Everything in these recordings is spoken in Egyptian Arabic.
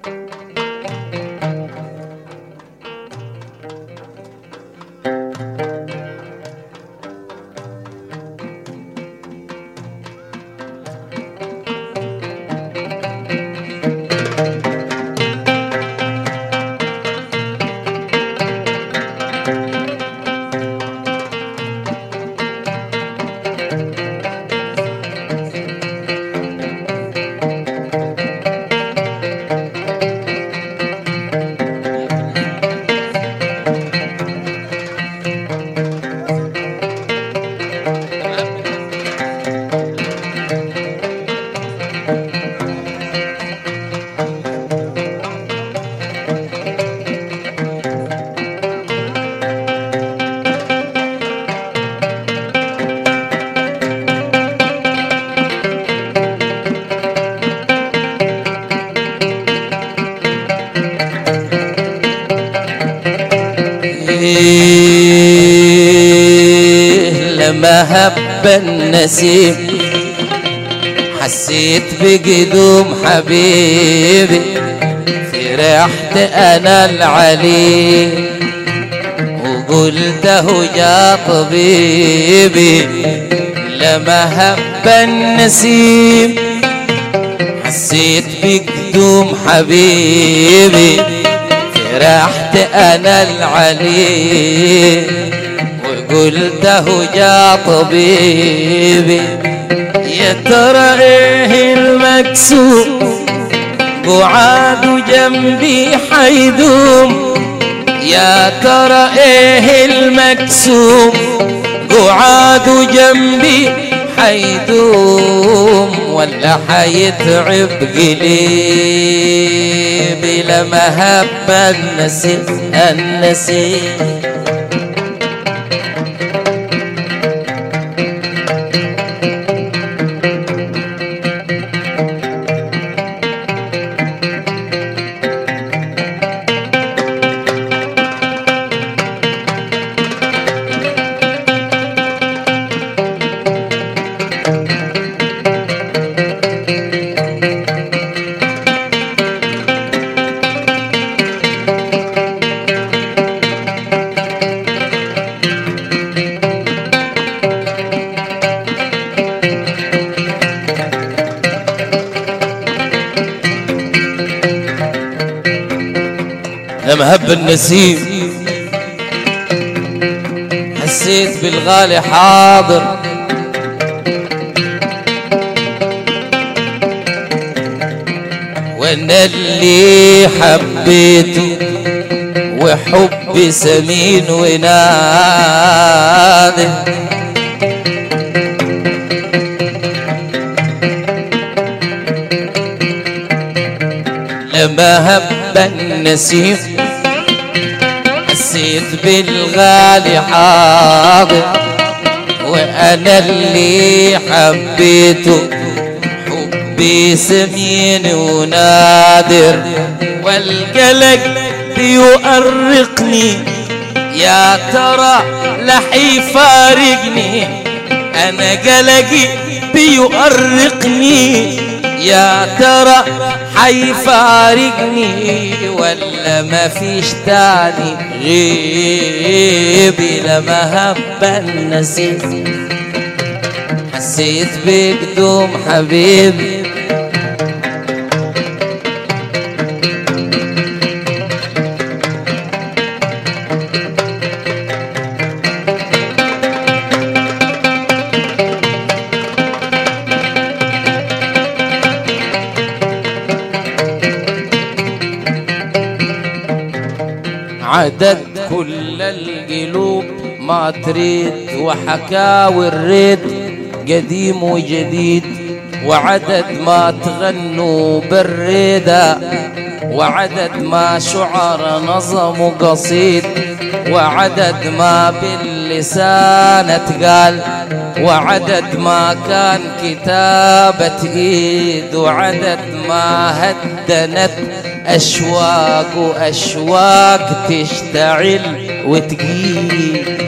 لما هب النسيم حسيت بقدوم حبيبي فرحت انا العلي وقلته يا طبيبي لما هب النسيم حسيت بقدوم حبيبي فرحت انا العلي وقلته يا طبيبي يا ترى ايه المكسور قعاد جنبي حيدوم يا ترى ايه المكسوم قعاد جنبي حيدوم ولا حيتعب قليبي لما هب النسيم النسيم لما هب النسيم حسيت بالغالي حاضر وانا اللي حبيته وحبي سمين ونادي لما هب النسيم حسيت بالغالي حاضر وانا اللي حبيته حبي سمين ونادر والقلق بيؤرقني يا ترى لح يفارقني انا قلقي بيؤرقني يا ترى حيفارقني ولا ما فيش تاني غيبي لما هب النسيم حسيت بقدوم حبيبي عدد كل القلوب ما تريد وحكاوي الريد قديم وجديد وعدد ما تغنوا بالريدة وعدد ما شعر نظم قصيد وعدد ما باللسان اتقال وعدد ما كان كتابة ايد وعدد ما هدنت أشواق وأشواق تشتعل وتقيل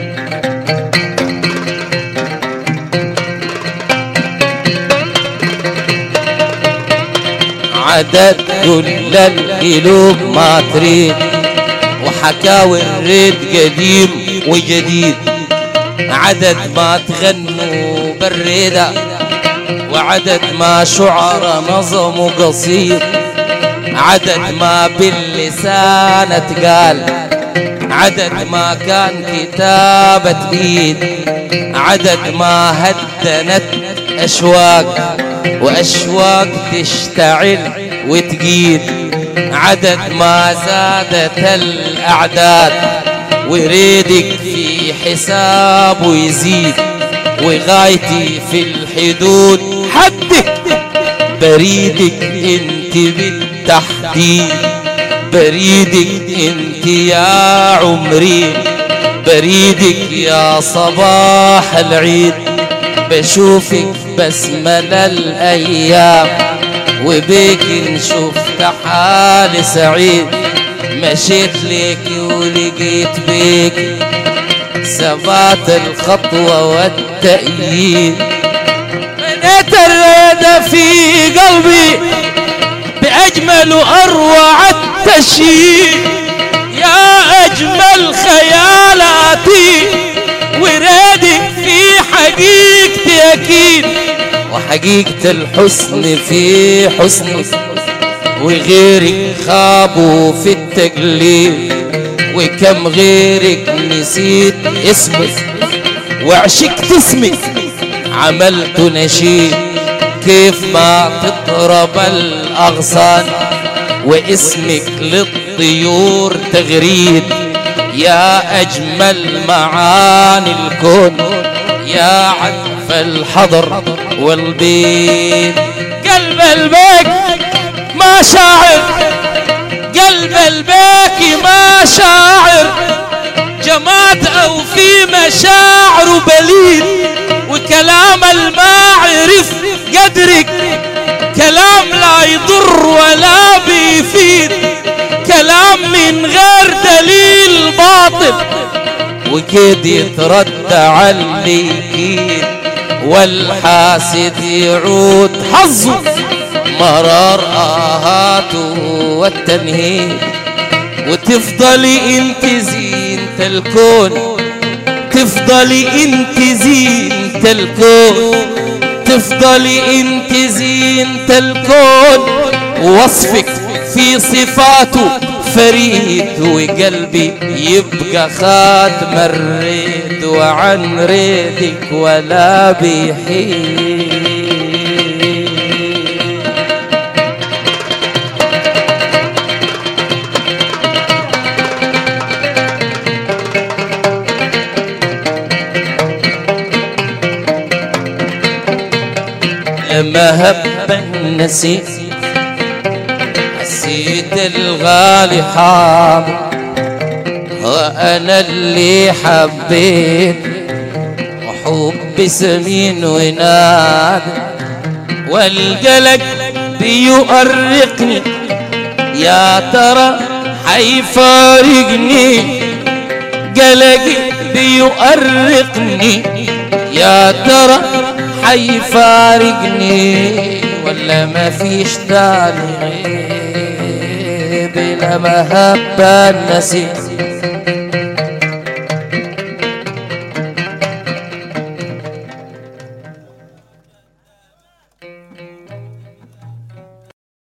عدد كل القلوب ما تريد وحكاوي الريد قديم وجديد عدد ما تغنوا بالريدة وعدد ما شعر نظم قصير عدد ما باللسان اتقال عدد ما كان كتابة ايد عدد ما هدنت اشواق واشواق تشتعل وتقيد عدد ما زادت الاعداد وريدك في حسابه يزيد وغايتي في الحدود حدك بريدك انت بالتحديد بريدك انت يا عمري بريدك يا صباح العيد بشوفك بسمة الأيام وبيك شفت حالي سعيد مشيت ليك ولقيت بيك ثبات الخطوة والتأييد بنيت الريدة في قلبي بأجمل وأروع التشييد يا أجمل خيالاتي وريدك في حقيقتي أكيد وحقيقة الحسن في حسنك وغيرك خابوا في التقليد وكم غيرك نسيت اسمك وعشقت اسمك عملت نشيد كيف ما تضرب الأغصان واسمك للطيور تغريد يا أجمل معاني الكون يا عذف الحضر والبيت قلب البيك ما شاعر قلب البيك ما شاعر جماد أو في مشاعر بليد وكلام المعرف قدرك كلام لا يضر ولا بيفيد كلام من غير دليل باطل وكيد يترد على والحاسد يعود حظه مرار آهاته والتنهيد وتفضلي انت زينة الكون تفضلي انت زينة الكون تفضلي انت زينة الكون وصفك في صفاته فريد وقلبي يبقى خادم الريد وعن ريدك ولا بيحيد لما هب النسيم حسيت الغالي حاضر وأنا اللي حبيت وحب سمين ونادر والقلق بيؤرقني يا ترى حيفارقني قلقي بيؤرقني يا ترى حيفارقني ولا ما فيش تاني بلا مهبة النسيم